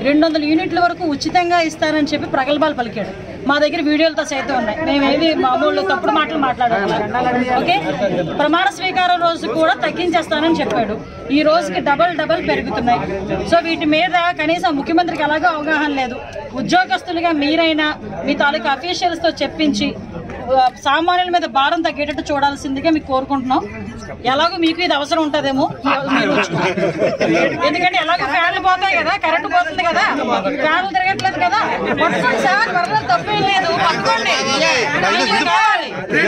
రెండు వందల యూనిట్ల వరకు ఉచితంగా ఇస్తారని చెప్పి ప్రగల్భాలు పలికాడు మా దగ్గర వీడియోలతో సైతం ఉన్నాయి మేమేమి మామూలు తప్పుడు మాటలు మాట్లాడాలి ఓకే ప్రమాణ స్వీకారం రోజు కూడా తగ్గించేస్తానని చెప్పాడు ఈ రోజుకి డబల్ డబల్ పెరుగుతున్నాయి సో వీటి మీద కనీసం ముఖ్యమంత్రికి ఎలాగో అవగాహన లేదు ఉద్యోగస్తులుగా మీరైనా మీ తాలూకా అఫీషియల్స్తో చెప్పించి ఆ, సామాన్యుల మీద భారం తగ్గేటట్టు చూడాల్సిందిగా మీకు కోరుకుంటున్నాం ఎలాగో మీకు ఇది అవసరం ఉంటుందేమో మీరు ఉంచుకోండి. ఎందుకంటే ఎలాగో ఫ్యాన్లు పోతాయి కదా కరెంట్ పోతుంది కదా ఫ్యాన్లు తిరగట్లేదు కదా పట్టుకోండి సార్ వరద తప్పేం లేదు పట్టుకోండి మీకు కావాలి.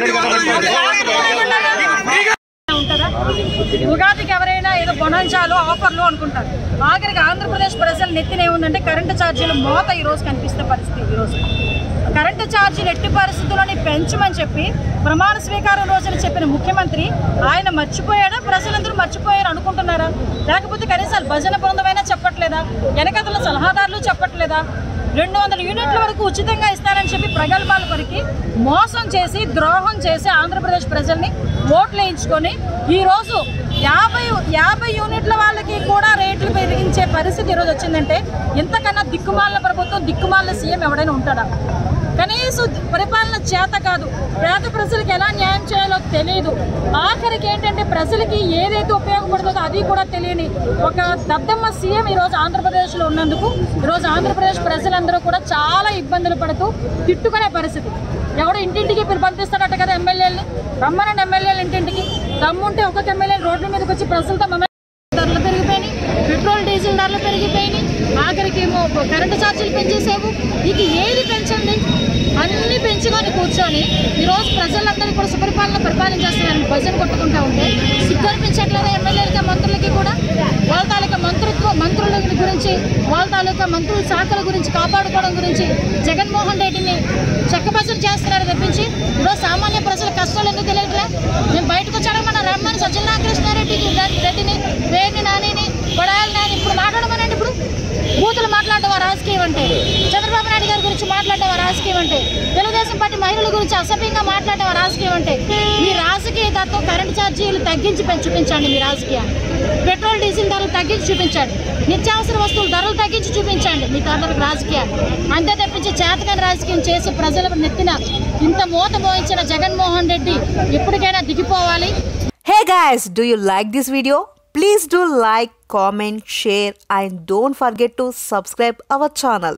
ఉంటుందా ఉగాదికి ఎవరైనా ఏదో బొనంచాలు ఆఫర్లు అనుకుంటారు ఆఖరికి ఆంధ్రప్రదేశ్ ప్రజలు నెత్తిన ఏముందంటే కరెంటు ఛార్జీలు మోత ఈ రోజు కనిపిస్తున్న పరిస్థితి ఈ రోజు కరెంటు ఛార్జీలు ఎట్టి పరిస్థితుల్లోని పెంచమని చెప్పి ప్రమాణ స్వీకారం రోజున చెప్పిన ముఖ్యమంత్రి ఆయన మర్చిపోయాడా ప్రజలందరూ మర్చిపోయారు అనుకుంటున్నారా లేకపోతే కనీసం భజన బృందమైనా చెప్పట్లేదా వెనకతల సలహాదారులు చెప్పట్లేదా రెండు వందల యూనిట్ల వరకు ఉచితంగా ఇస్తారని చెప్పి ప్రగల్భాలు పరికి మోసం చేసి ద్రోహం చేసి ఆంధ్రప్రదేశ్ ప్రజల్ని ఓట్లు వేయించుకొని ఈ రోజు యాభై యాభై యూనిట్ల వాళ్ళకి కూడా రేట్లు పెరిగించే పరిస్థితి ఈరోజు వచ్చిందంటే ఇంతకన్నా దిక్కుమాలిన ప్రభుత్వం దిక్కుమాలిన సీఎం ఎవడైనా ఉంటాడా కనీసం పరిపాలన చేత కాదు పేద ప్రజలకు ఎలా న్యాయం చేయాలో తెలియదు ఆఖరికి ఏంటంటే ప్రజలకి ఏదైతే ఉపయోగపడుతుందో అది కూడా తెలియని ఒక దద్దమ్మ సీఎం ఈరోజు ఆంధ్రప్రదేశ్లో ఉన్నందుకు ఈరోజు ఆంధ్రప్రదేశ్ ప్రజలందరూ కూడా చాలా ఇబ్బందులు పడుతూ తిట్టుకునే పరిస్థితి ఎవడో ఇంటింటికి పిలు పంపిస్తాడట కదా ఎమ్మెల్యేలని రమ్మనండి ఎమ్మెల్యేలు ఇంటింటికి దమ్ముంటే ఒక్కొక్క ఎమ్మెల్యే రోడ్ల మీదకి వచ్చి ప్రజలతో మమ్మల్ని ధరలు పెరిగిపోయినాయి పెట్రోల్ డీజిల్ ధరలు పెరిగిపోయినాయి ఆఖరికి ఏమో కరెంటు ఛార్జీలు పెంచేసావు ఇక ఏది పెంచండి అన్ని పెంచుకొని కూర్చొని ఈరోజు ప్రజలందరూ కూడా సుపరిపాలన పరిపాలన చేస్తున్నారని భజన కొట్టుకుంటా ఉంటే సిగ్గు అనిపించట్లేదా ఎమ్మెల్యేలకి మంత్రులకి కూడా వాళ్ళ తాలూకా మంత్రిత్వ మంత్రుల గురించి వాళ్ళ తాలూకా మంత్రుల శాఖల గురించి కాపాడుకోవడం గురించి జగన్మోహన్ రెడ్డిని చెక్కబజలు చేస్తున్నారు తప్పించి ఈరోజు సామాన్య ప్రజల కష్టాలు ఎందుకు తెలియట్లే మేము బయటకు వచ్చాడు మన రమ్మని సత్యనారాయణకృష్ణారెడ్డికి రెడ్డిని వేణి నానిని కొడాలి నాని ఇప్పుడు మాట్లాడమనండి ఇప్పుడు బూతులు మాట్లాడడం ఆ రాజకీయం అంటే చంద్రబాబు నాయుడు గారి గురించి మాట్లాడడం ఆ రాజకీయం అంటే తెలుగుదేశం పార్టీ మహిళల గురించి అసభ్యంగా మాట్లాడడం ఆ రాజకీయం అంటే మీ రాజకీయ తత్వం కరెంట్ ఛార్జీలు తగ్గించి పెంచి చూపించండి మీ రాజకీయాన్ని పెట్రోల్ డీజిల్ ధరలు తగ్గించి చూపించండి నిత్యావసర వస్తువుల ధరలు తగ్గించి చూపించండి మీ తాతలకు రాజకీయాన్ని అంతే తప్పించి చేతకాని రాజకీయం చేసి ప్రజల నెత్తిన ఇంత మూత మోయించిన జగన్మోహన్ రెడ్డి ఎప్పటికైనా దిగిపోవాలి Hey guys, do you like this video? Please do like, comment, share and don't forget to subscribe our channel.